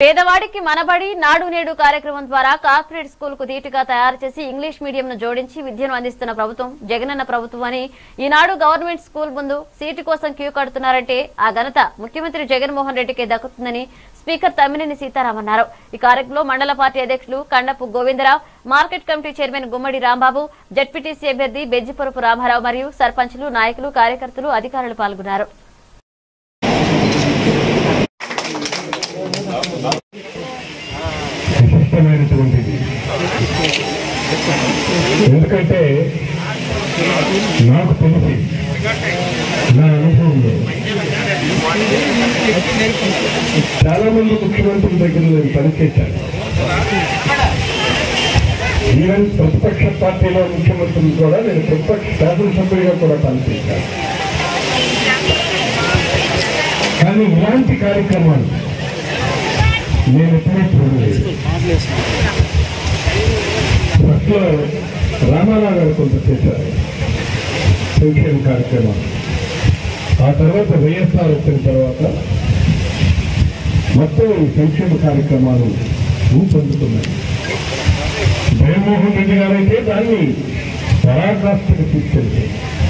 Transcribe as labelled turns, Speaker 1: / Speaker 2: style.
Speaker 1: పేదవాడికి మనబడి నాడు నేడు కార్యక్రమం ద్వారా కార్పొరేట్ స్కూల్ కు ధీటుగా తయారు చేసి ఇంగ్లీష్ మీడియం ను జోడించి విద్యను అందిస్తున్న ప్రభుత్వం జగనన్న ప్రభుత్వం అని ఈనాడు గవర్నమెంట్ స్కూల్ ముందు సీటు కోసం క్యూ కడుతున్నారంటే ఆ ఘనత ముఖ్యమంత్రి జగన్మోహన్ రెడ్డికి దక్కుతుందని స్పీకర్ తమ్మినేని సీతారాం అన్నారు ఈ కార్యక్రమంలో మండల పార్టీ అధ్యక్షులు Kandapu Govindarao market committee chairman Gummadi Rambabu ZPTC అభ్యర్థి బెజ్జిపురపు రామారావు మరియు సర్పంచులు నాయకులు కార్యకర్తలు అధికారులు పాల్గొన్నారు
Speaker 2: విశిష్టమైనటువంటిది ఎందుకంటే నాకు తెలిసి నా అనుభవంలో చాలా మంది ముఖ్యమంత్రుల దగ్గర నేను పనిచేశాను ఈవెన్ ప్రతిపక్ష పార్టీలో ముఖ్యమంత్రులు కూడా నేను ప్రతిపక్ష శాసనసభ్యుడిగా కూడా పనిచేశాను కానీ ఇలాంటి కార్యక్రమాలు నేను ఎప్పుడూ చూడలేదు ఫస్ట్లో రామారావు గారు కొంత చేశారు సంక్షేమ కార్యక్రమాలు ఆ తర్వాత వైఎస్ఆర్ వచ్చిన తర్వాత మొత్తం ఈ సంక్షేమ కార్యక్రమాలు రూపొందుతున్నాయి జగన్మోహన్ రెడ్డి గారైతే దాన్ని పరాకాష్ఠకు తీసుకెళ్తే